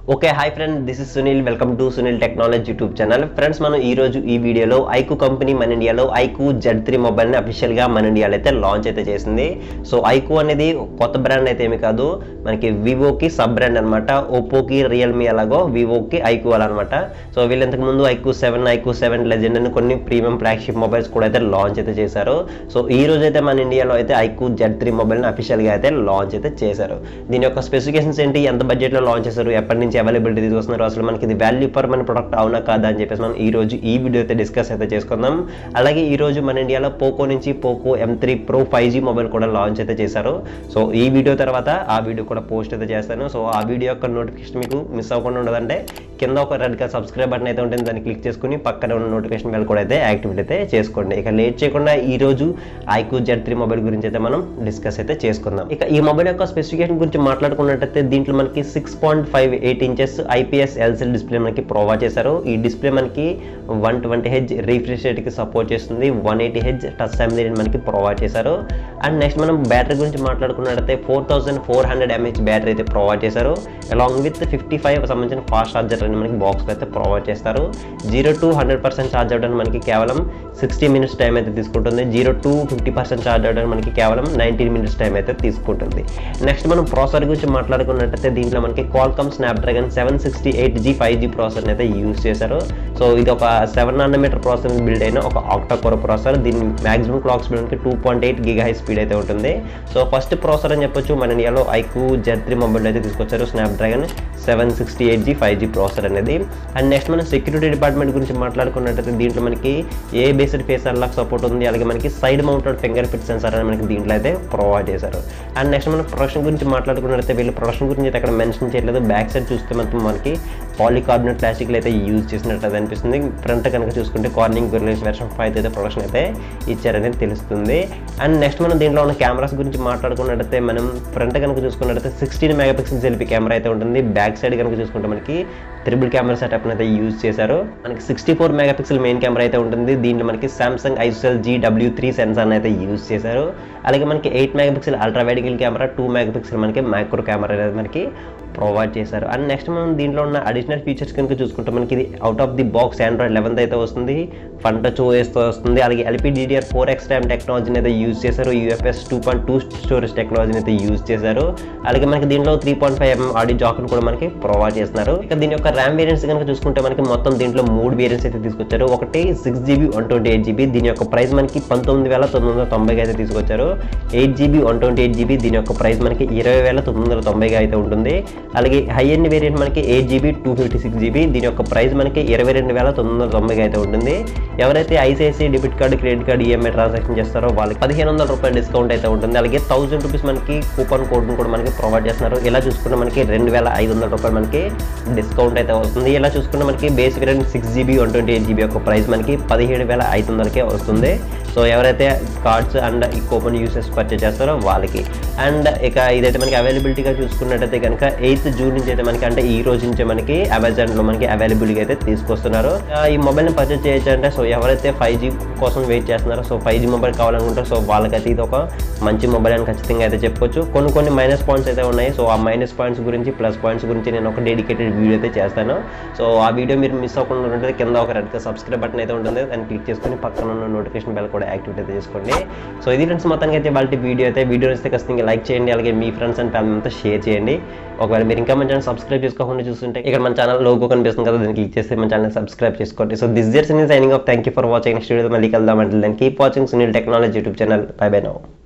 okay hi friend this is Sunil welcome to Sunil technology YouTube channel friends మనం ఈ రోజు ఈ వీడియోలో ఐకు కంపెనీ మన ఇండియాలో ఐకు జెడ్ త్రీ మొబైల్ని అఫీషియల్గా మన ఇండియాలో అయితే లాంచ్ అయితే చేసింది సో ఐకు అనేది కొత్త బ్రాండ్ అయితే ఏమి కాదు మనకి వివోకి సబ్ బ్రాండ్ అనమాట ఓప్పోకి రియల్మీ అలాగో వివోకి ఐకు అలా అనమాట సో వీళ్ళు ఇంతకు ముందు iQOO seven iQOO seven legend అని కొన్ని ప్రీమియం ఫ్లాగ్షిప్ మొబైల్స్ కూడా అయితే లాంచ్ అయితే చేశారు సో ఈ రోజు అయితే మన ఇండియాలో అయితే ఐకు జెడ్ త్రీ మొబైల్ని అఫీషియల్గా అయితే లాంచ్ అయితే చేశారు దీని యొక్క స్పెసిఫికేషన్స్ ఏంటి ఎంత బడ్జెట్లో లాంచ్ చేశారు ఎప్పటి నుంచి అవైలబిలిటీ తీసుకొస్తున్నారు అసలు మనకి ఇది వాల్యూ పర్ మన ప్రొడక్ట్ అవునా కాదా అని చెప్పేసి మనం ఈ రోజు ఈ వీడియో అయితే డిస్కస్ అయితే చేసుకుందాం అలాగే ఈ రోజు మన ఇండియాలో పోకో నుంచి Poco M three pro five G mobile కూడా లాంచ్ అయితే చేశారు సో ఈ వీడియో తర్వాత ఆ వీడియో కూడా పోస్ట్ అయితే చేస్తాను సో ఆ వీడియో యొక్క నోటిఫికేషన్ మీకు మిస్ అవ్వకుండా ఉండదంటే కింద ఒక రెడ్ కలర్ సబ్స్క్రైబ్ బటన్ అయితే ఉంటుంది దాన్ని క్లిక్ చేసుకుని పక్కన ఉన్న నోటిఫికేషన్ బెల్ కూడా అయితే యాక్టివేట్ అయితే చేసుకోండి ఇక లేట్ చేయకుండా ఈ రోజు ఐక్యూ జెడ్ త్రీ మొబైల్ గురించి అయితే మనం డిస్కస్ అయితే చేసుకుందాం ఇక ఈ మొబైల్ యొక్క స్పెసిఫికేషన్ గురించి మాట్లాడుకున్నట్టయితే దీంట్లో మనకి six point five eight inches IPS LCD display మనకి ప్రొవైడ్ చేశారు ఈ డిస్ప్లే మనకి వన్ ట్వంటీ హెచ్ రీఫ్రెష్ రేట్కి సపోర్ట్ చేస్తుంది one eighty H touch assembly మనకి ప్రొవైడ్ చేశారు అండ్ నెక్స్ట్ మనం బ్యాటరీ గురించి మాట్లాడుకున్నట్టయితే four thousand four hundred MH battery అయితే ప్రొవైడ్ చేశారు అలాంగ్ విత్ ఫిఫ్టీ ఫైవ్ సంబంధించిన ఫాస్ట్ ఛార్జర్ అని మనకి బాక్స్ అయితే ప్రొవైడ్ చేస్తారు zero to hundred percent charge అవ్వడానికి మనకి కేవలం సిక్స్టీ మినిట్స్ టైం అయితే తీసుకుంటుంది zero to fifty percent charge అవ్వడానికి మనకి కేవలం నైన్టీన్ మినిట్స్ టైం అయితే తీసుకుంటుంది నెక్స్ట్ మనం ప్రాసెసర్ గురించి మాట్లాడుకున్నట్టయితే దీంట్లో మనకి Qualcomm Snapdragon seven sixty eight G five G processor అయితే యూస్ చేశారు సో ఇది ఒక సెవెన్ నానోమీటర్ ప్రాసెసర్ బిల్డ్ అయిన ఒక ఆక్టా కోర్ ప్రాసెసర్ దీని మాక్సిమం క్లాక్ స్పీడ్ మనకి టూ పాయింట్ ఎయిట్ గిగా హై స్పీడ్ అయితే ఉంటుంది సో ఫస్ట్ ప్రాసెసర్ అని చెప్పొచ్చు మన ఇండియాలో ఐకు జెడ్ త్రీ మొబైల్ అయితే తీసుకొచ్చారు Snapdragon seven sixty eight G five G processor అనేది అండ్ నెక్స్ట్ మనం సెక్యూరిటీ డిపార్ట్మెంట్ గురించి మాట్లాడుకున్నట్టయితే దీంట్లో మనకి A based face unlock support ఉంది అలాగే మనకి side mounted fingerprint sensor అని మనకి దీంట్లో అయితే ప్రొవైడ్ చేశారు అండ్ నెక్స్ట్ మనం ప్రొడక్షన్ గురించి మాట్లాడుకున్నట్టయితే వీళ్ళు ప్రొడక్షన్ గురించి అయితే అక్కడ మెన్షన్ చేయలేదు బ్యాక్ సైడ్ చూస్తే మాత్రం మనకి పాలికార్బోనేట్ ప్లాస్టిక్లు అయితే యూజ్ చేసినట్టు అయితే అనిపిస్తుంది ఫ్రంట్ కనుక చూసుకుంటే కార్నింగ్ రిలీజ్ వెర్షన్ ఫైవ్ అయితే ప్రొడక్షన్ అయితే ఇచ్చారనేది తెలుస్తుంది అండ్ నెక్స్ట్ మనం దీంట్లో ఉన్న కెమెరాస్ గురించి మాట్లాడుకున్నట్టయితే మనం ఫ్రంట్ కనుక చూసుకున్నట్టయితే sixteen megapixel selfie camera అయితే ఉంటుంది బ్యాక్ సైడ్ కనుక చూసుకుంటే మనకి త్రిబుల్ కెమెరా సెటప్ అయితే యూజ్ చేశారు మనకి sixty four megapixel main camera అయితే ఉంటుంది దీంట్లో మనకి Samsung ISOCELL G W three sensor అయితే యూజ్ చేశారు అలాగే మనకి eight megapixel ultra wide camera two megapixel మనకి మైక్రో కెమెరా అనేది మనకి ప్రొవైడ్ చేశారు అండ్ నెక్స్ట్ మనం దీంట్లో ఉన్న అడిషనల్ ఫీచర్స్ కనుక చూసుకుంటే మనకి ఇది out of the box Android eleventh అయితే వస్తుంది ఫన్ టచ్ ఓఎస్తో వస్తుంది అలాగే ఎల్పీడీడీఆర్ ఫోర్ ఎక్స్ టైమ్ టెక్నాలజీని అయితే యూజ్ చేశారు UFS two point two storage టెక్నాలజీని అయితే యూజ్ చేశారు అలాగే మనకి దీంట్లో three point five MM audio జాక్ని కూడా మనకి ప్రొవైడ్ చేస్తున్నారు ఇక దీని యొక్క ర్యామ్ వేరియంట్స్ కనుక చూసుకుంటే మనకి మొత్తం దీంట్లో మూడు వేరియంట్స్ అయితే తీసుకొచ్చారు ఒకటి six GB one twenty eight GB దీని యొక్క ప్రైస్ మనకి పంతొమ్మిది వేల తొమ్మిది వందల తొంభైగా అయితే తీసుకొచ్చారు eight GB one twenty eight GB దీని యొక్క ప్రైస్ మనకి ఇరవై వేల తొమ్మిది వందల తొంభైగా అయితే ఉంటుంది అలాగే హై ఎండ్ వేరియంట్ మనకి eight GB two fifty six GB దీని యొక్క ప్రైస్ మనకి ఇరవై రెండు వేల తొమ్మిది వందల తొంభైగా అయితే ఉంటుంది ఎవరైతే ICICI debit card credit card EMI transaction చేస్తారో వాళ్ళకి పదిహేను వందల రూపాయల డిస్కౌంట్ అయితే ఉంటుంది అలాగే థౌసండ్ రూపీస్ మనకి కూపన్ కోడ్ని కూడా మనకి ప్రొవైడ్ చేస్తున్నారు ఇలా చూసుకుంటే మనకి రెండు వేల ఐదు వందల రూపాయలు మనకి డిస్కౌంట్ అయితే వస్తుంది ఇలా చూసుకుంటే మనకి base variant six GB one twenty eight GB యొక్క ప్రైస్ మనకి పదిహేడు వేల ఐదు వందలకే వస్తుంది సో ఎవరైతే కార్డ్స్ అండ్ ఈ కూపన్ యూసెస్ పర్చేస్ చేస్తారో వాళ్ళకి అండ్ ఇక ఇదైతే మనకి అవైలబిలిటీగా చూసుకున్నట్టయితే కనుక ఎయిత్ జూన్ నుంచి అయితే మనకి అంటే ఈ రోజు నుంచే మనకి అమెజాన్లో మనకి అవైలబిలిటీ అయితే తీసుకొస్తున్నారు ఆ, ఈ మొబైల్ని పర్చేస్ చేయొచ్చు అంటే సో ఎవరైతే ఫైవ్ జీ కోసం వెయిట్ చేస్తున్నారో సో ఫైవ్ జీ మొబైల్ కావాలనుకుంటారో సో వాళ్ళకైతే ఇది ఒక మంచి మొబైల్ అని ఖచ్చితంగా అయితే చెప్పుకోవచ్చు కొన్ని కొన్ని మైనస్ పాయింట్స్ అయితే ఉన్నాయి సో ఆ మైనస్ పాయింట్స్ గురించి ప్లస్ పాయింట్స్ గురించి నేను ఒక డెడికేటెడ్ వీడియో అయితే చేస్తాను సో ఆ వీడియో మీరు మిస్ అవ్వకుండా ఉంటే కింద ఒక రెడ్ సబ్స్క్రైబ్ బటన్ అయితే ఉంటుంది దాన్ని క్లిక్ చేసుకుని పక్కన ఉన్న నోటిఫికేషన్ బెల్ కూడా యాక్టివేట్ అయితే చేసుకోండి సో ఇది ఫ్రెండ్స్ మొత్తానికి అయితే వాళ్ళ వీడియో అయితే వీడియో నచ్చితే ఖచ్చితంగా లైక్ చేయండి అలాగే మీ ఫ్రెండ్స్ అండ్ ఫ్యామిలీ అంతా షేర్ చేయండి ఒకవేళ మీరు ఇంకా మన ఛానల్ సబ్స్క్రైబ్ చేసుకోకుండా చూస్తుంటే ఇక్కడ మన ఛానల్ లోగో కనిపిస్తుంది కదా దాన్ని క్లిక్ చేస్తే మన ఛానల్ సబ్స్క్రైబ్ చేసుకోండి so this year signing off thank you for watching next video మళ్ళీ కలుద్దాం అంటే దాన్ని keep watching Sunil technology YouTube channel bye bye now